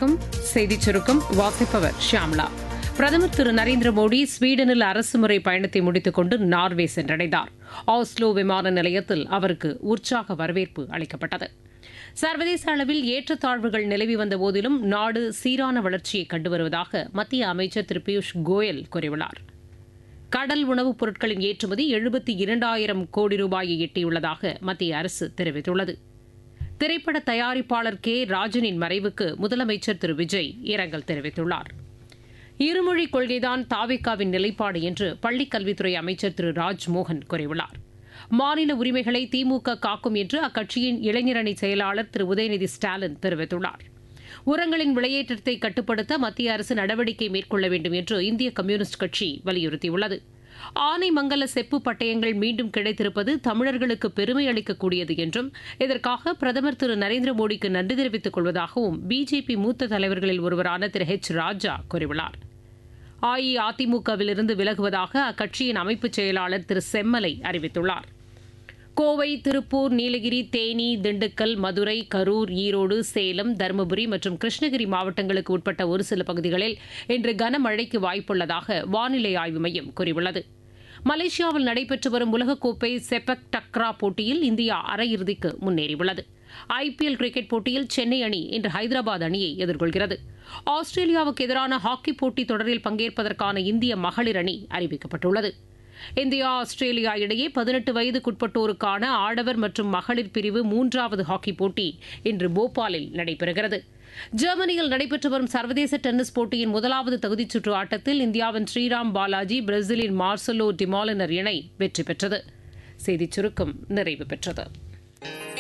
வணக்கம் செய்திச் சுருக்கம் வாசிப்பவர் ஷியாம்லா பிரதமர் திரு நரேந்திர மோடி ஸ்வீடனில் அரசுமுறை பயணத்தை முடித்துக் கொண்டு நார்வே சென்றடைந்தார் ஆஸ்லோ விமான நிலையத்தில் அவருக்கு உற்சாக வரவேற்பு அளிக்கப்பட்டது சர்வதேச அளவில் ஏற்றத்தாழ்வுகள் நிலவி வந்த போதிலும் நாடு சீரான வளர்ச்சியை கண்டு வருவதாக மத்திய அமைச்சர் திரு பியூஷ் கோயல் கூறியுள்ளார் கடல் உணவுப் பொருட்களின் ஏற்றுமதி எழுபத்தி இரண்டாயிரம் கோடி ரூபாயை எட்டியுள்ளதாக மத்திய அரசு தெரிவித்துள்ளது திரைப்பட தயாரிப்பாளர் கே ராஜனின் மறைவுக்கு முதலமைச்சர் திரு விஜய் இரங்கல் தெரிவித்துள்ளார் இருமொழி கொள்கைதான் தாவிக்காவின் நிலைப்பாடு என்று பள்ளிக் கல்வித்துறை அமைச்சர் திரு ராஜ்மோகன் கூறியுள்ளார் மாநில உரிமைகளை திமுக காக்கும் என்று அக்கட்சியின் இளைஞரணி செயலாளர் திரு உதயநிதி ஸ்டாலின் தெரிவித்துள்ளார் உரங்களின் விலையேற்றத்தை கட்டுப்படுத்த மத்திய அரசு நடவடிக்கை மேற்கொள்ள வேண்டும் என்று இந்திய கம்யூனிஸ்ட் கட்சி வலியுறுத்தியுள்ளது ஆனைமங்கல செப்பு பட்டயங்கள் மீண்டும் கிடைத்திருப்பது தமிழர்களுக்கு பெருமை அளிக்கக்கூடியது என்றும் இதற்காக பிரதமர் திரு நரேந்திர மோடிக்கு நன்றி தெரிவித்துக் கொள்வதாகவும் பிஜேபி மூத்த தலைவர்களில் ஒருவரான திரு ஹெச் ராஜா கூறியுள்ளார் அஇஅதிமுகவிலிருந்து விலகுவதாக அக்கட்சியின் அமைப்புச் செயலாளர் திரு செம்மலை அறிவித்துள்ளார் கோவை திருப்பூர் நீலகிரி தேனி திண்டுக்கல் மதுரை கரூர் ஈரோடு சேலம் தருமபுரி மற்றும் கிருஷ்ணகிரி மாவட்டங்களுக்கு உட்பட்ட ஒரு சில பகுதிகளில் இன்று கனமழைக்கு வாய்ப்புள்ளதாக வானிலை ஆய்வு மையம் கூறியுள்ளது மலேசியாவில் நடைபெற்று வரும் உலகக்கோப்பை செப்பக் டக்ரா போட்டியில் இந்தியா அரையிறுதிக்கு முன்னேறியுள்ளது ஐபிஎல் கிரிக்கெட் போட்டியில் சென்னை அணி இன்று ஹைதராபாத் அணியை எதிர்கொள்கிறது ஆஸ்திரேலியாவுக்கு எதிரான ஹாக்கி போட்டித் தொடரில் பங்கேற்பதற்கான இந்திய மகளிர் அணி அறிவிக்கப்பட்டுள்ளது இந்தியா ஆஸ்திரேலியா இடையே பதினெட்டு வயதுக்குட்பட்டோருக்கான ஆடவர் மற்றும் மகளிர் பிரிவு மூன்றாவது ஹாக்கி போட்டி இன்று போபாலில் நடைபெறுகிறது ஜெர்மனியில் நடைபெற்று வரும் சர்வதேச டென்னிஸ் போட்டியின் முதலாவது தகுதிச் சுற்று ஆட்டத்தில் இந்தியாவின் ஸ்ரீராம் பாலாஜி பிரேசிலின் மார்சலோ டிமாலினர் இணை வெற்றி பெற்றது செய்திச் சுருக்கம் நிறைவு பெற்றது